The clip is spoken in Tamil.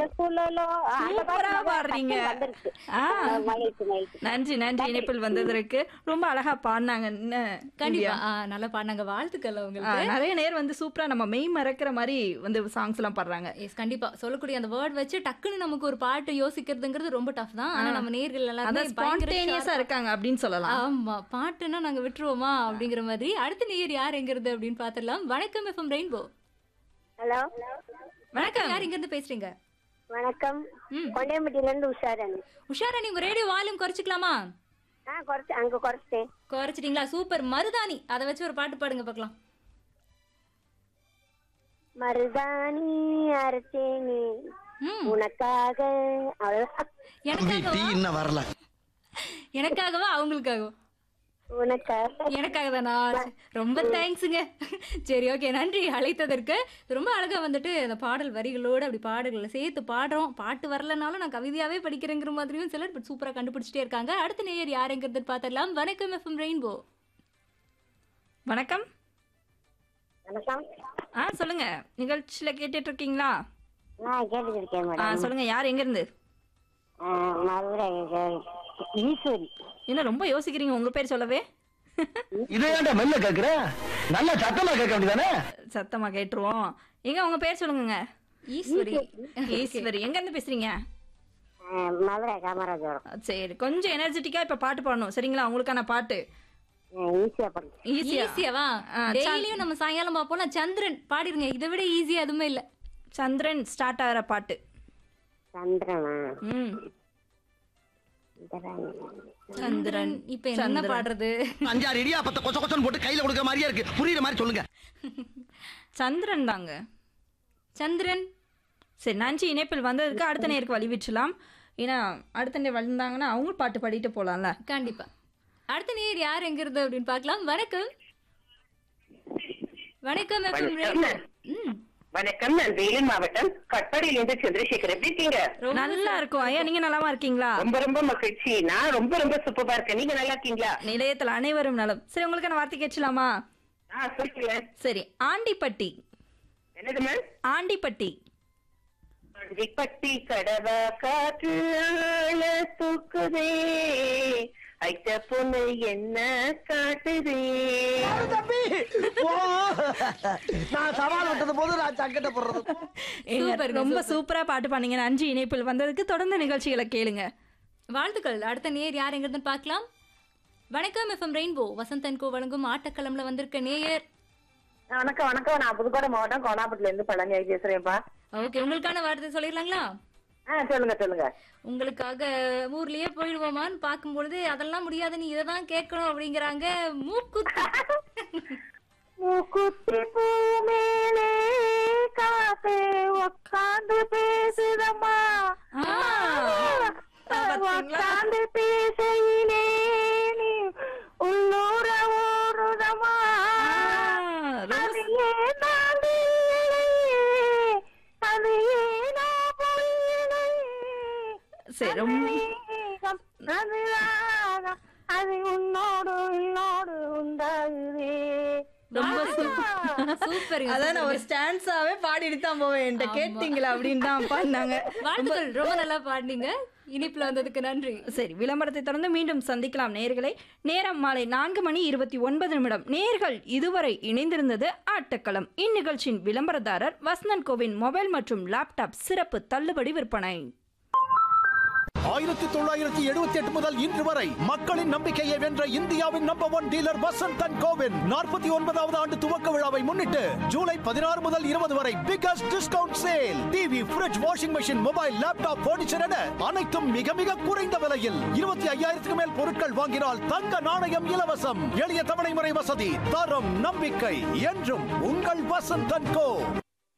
மனசுலலோ அந்த சூப்பரா பாட்டு பாடுறீங்க வந்துருச்சு ஆ. மகிழ்ச்சி மகிழ்ச்சி நன்றி நன்றி இணைப்பில் வந்ததற்கு ரொம்ப அழகா பாடினாங்க என்ன கண்டிப்பா ஆ, நல்லா பாடினாங்க வாழ்த்துக்கள் ஆ, உங்களுக்கு நிறைய நேர் வந்து சூப்பரா நம்ம மெய் மறக்கிற மாதிரி வந்து சாங்ஸ் எல்லாம் பாடுறாங்க எஸ் கண்டிப்பா சொல்லக்கூடிய அந்த வேர்ட் வச்சு டக்குன்னு நமக்கு ஒரு பாட்டு யோசிக்கிறதுங்கிறது ரொம்ப டஃப் தான் ஆனா நம்ம நேர்கள் எல்லாருமே அதான் பயங்கர ஸ்பான்டேனியஸா sharp. இருக்காங்க அப்படின்னு சொல்லலாம் ஆமா பாட்டுன்னா நாங்க விட்டுருவோமா அப்படிங்கிற மாதிரி அடுத்த நேயர் யார் எங்கிறது அப்படின்னு பாத்திரலாம் வணக்கம் எஃப்எம் ரெயின்போ ஹலோ வணக்கம் யார் எங்க இருந்து பேசுறீங்க வணக்கம் ம். கொண்டையம்பட்டியில இருந்து உஷாரன் உஷாரா நீங்க ரேடியோ வால்யூம் குறைச்சிக்கலாமா ஆ குறைச்சு அங்க குறைச்சிட்டேன் குறைச்சிட்டீங்களா சூப்பர் மருதாணி அதை வச்சு ஒரு பாட்டு பாடுங்க பார்க்கலாம் மருதாணி அரைச்சேனே ம் உனக்காக அவ்வளவுதான் எனக்காகவா இன்னும் வரல எனக்காகவா அவங்களுக்காகவா உனக்காக எனக்காக தானா ரொம்ப தேங்க்ஸுங்க சரி ஓகே நன்றி அழைத்ததற்கு ரொம்ப அழகா வந்துட்டு அந்த பாடல் வரிகளோடு அப்படி பாடல்களை சேர்த்து பாடுறோம் பாட்டு வரலனாலும் நான் கவிதையாவே படிக்கிறேங்கிற மாதிரியும் சிலர் பட் சூப்பரா கண்டுபிடிச்சிட்டே இருக்காங்க அடுத்த நேயர் யாருங்கிறது பார்த்துடலாம் வணக்கம் எஃப்எம் ரெயின்போ வணக்கம் வணக்கம் ஆ சொல்லுங்க நிகழ்ச்சியில கேட்டுட்டு இருக்கீங்களா ஆ கேட்டுட்டு இருக்கேன் ஆ மேடம் சொல்லுங்க யார் எங்க இருந்து ஆ, மதுரை ஈஸ்வரி என்ன ரொம்ப யோசிக்கிறீங்க உங்க பேர் சொல்லவே இதை ஏன்டா மெல்ல கேக்குற நல்லா சத்தமா கேட்க வேண்டியதானே சத்தமா கேட்டுருவோம் எங்க உங்க பேர் சொல்லுங்க ஈஸ்வரி ஈஸ்வரி எங்க இருந்து பேசுறீங்க ஆ, மதுரை காமராஜபுரம் சரி கொஞ்சம் எனர்ஜெட்டிக்கா இப்ப பாட்டு பாடணும் சரிங்களா உங்களுக்கான பாட்டு ஆ, ஈஸியா பண்ணுங்க ஈஸியா ஈஸியாவா ஆ, டெய்லியும் நம்ம சாயங்காலம் பார்ப்போம்ல சந்திரன் பாடிருங்க இதை விட ஈஸியா எதுவுமே இல்ல சந்திரன் ஸ்டார்ட் ஆகிற பாட்டு சந்திரனா ம் சந்திரன். சந்திரன் இப்ப என்ன பாடுறது அஞ்சாறு இடியா பத்த கொச்ச கொச்சன்னு போட்டு கையில கொடுக்குற மாதிரியே இருக்கு புரியுற மாதிரி சொல்லுங்க சந்திரன் தாங்க சந்திரன் சரி நன்றி இணைப்பில் வந்ததுக்கு அடுத்த நேருக்கு வழி விட்டுலாம் ஏன்னா அடுத்த நேர் வந்தாங்கன்னா அவங்களும் பாட்டு பாடிட்டு போலாம்ல கண்டிப்பா அடுத்த நேர் யார் எங்கிறது அப்படின்னு பார்க்கலாம் வணக்கம் வணக்கம் எஃப்எம் ரெயின்போ ம் வணக்கம் நான் வேலூர் மாவட்டம் கட்பாடியிலிருந்து சந்திரசேகர் எப்படி இருக்கீங்க நல்லா இருக்கும் ஐயா நீங்க நலமா இருக்கீங்களா ரொம்ப ரொம்ப மகிழ்ச்சி நான் ரொம்ப ரொம்ப சூப்பரா இருக்கேன் நீங்க நல்லா இருக்கீங்களா நிலையத்தில் அனைவரும் நலம் சரி உங்களுக்கான வார்த்தை கேட்கலாமா ஆ சொல்லுங்க சரி ஆண்டிப்பட்டி என்னது மேம் ஆண்டிப்பட்டி பட்டி கடவா காற்று ஆள தூக்குதே ஐட்ட பொண்ணு என்ன காட்டுதே தம்பி ஓ, நான் சவால் விட்டது போது நான் சக்கட்ட போடுறது ஏங்க, சூப்பருங்க, ரொம்ப சூப்பரா பாட்டு பாடுங்க நன்றி இணைப்பில் வந்ததுக்கு தொடர்ந்து நிகழ்ச்சிகளை கேளுங்க வாழ்த்துக்கள் அடுத்த நேர் யார் எங்கிறதுன்னு பார்க்கலாம் வணக்கம் எஃப்எம் ரெயின்போ வசந்தன் கோ வழங்கும் ஆட்டக்களம்ல வந்திருக்க நேயர் வணக்கம் வணக்கம் நான் புதுக்கோட்டை மாவட்டம் கோனாப்பட்டில இருந்து பழனி பேசுறேன்ப்பா ஓகே உங்களுக்கான வார்த்தை சொல்லிடலாங்களா ஆ சொல்லுங்க சொல்லுங்க உங்களுக்காக ஊர்லயே போயிடுவோமான்னு பார்க்கும்பொழுது அதெல்லாம் முடியாது நீ இதை தான் கேட்கணும் அப்படிங்கிறாங்க மூக்குத்தி மூக்குத்தி பூ மேலே காத்து உக்காந்து பேசுதம்மா ஆ, பாத்தீங்களா? உக்காந்து பேசையிலே நீ உள்ளூர ஊருதம்மா ஆ, ரொம்ப அது ஏன் தாண்டி இலையே? அது ஏனோ பொய்யிலையே? சரி ரொம்ப மேகம், அது ராகம், அது உன்னோடு உன்னோடு உண்டாகுதே ரொம்ப சூப்பர் அதான் நான் ஒரு ஸ்டான்ஸாவே பாடிட்டு தான் போவேன் என்கிட்ட கேட்டீங்களா அப்படின்னு தான் பாடினாங்க வாழ்த்துக்கள் ரொம்ப நல்லா பாடினீங்க இனிப்புல வந்ததுக்கு நன்றி சரி விளம்பரத்தை தொடர்ந்து மீண்டும் சந்திக்கலாம் நேர்களை நேரம் மாலை நான்கு மணி இருபத்தி ஒன்பது நிமிடம் நேர்கள் இதுவரை இணைந்திருந்தது ஆட்டக்களம் இந்நிகழ்ச்சியின் விளம்பரதாரர் வசந்தன் கோவின் மொபைல் மற்றும் லேப்டாப் சிறப்பு தள்ளுபடி விற்பனை ஆயிரத்தி தொள்ளாயிரத்தி எழுபத்தி எட்டு முதல் இன்று வரை மக்களின் நம்பிக்கையை வென்ற இந்தியாவின் number one dealer Vasanth and கோவின் நாற்பத்தி ஒன்பதாவது ஆண்டு துவக்க விழாவை முன்னிட்டு ஜூலை பதினாறு முதல் இருபது வரை biggest discount sale TV fridge washing machine mobile laptop furniture என அனைத்தும் மிக மிக குறைந்த விலையில் இருபத்தி ஐயாயிரத்துக்கு மேல் பொருட்கள் வாங்கினால் தங்க நாணயம் இலவசம் எளிய தவணை முறை வசதி தரம் நம்பிக்கை என்றும் உங்கள் வசந்த் அண்ட் கோ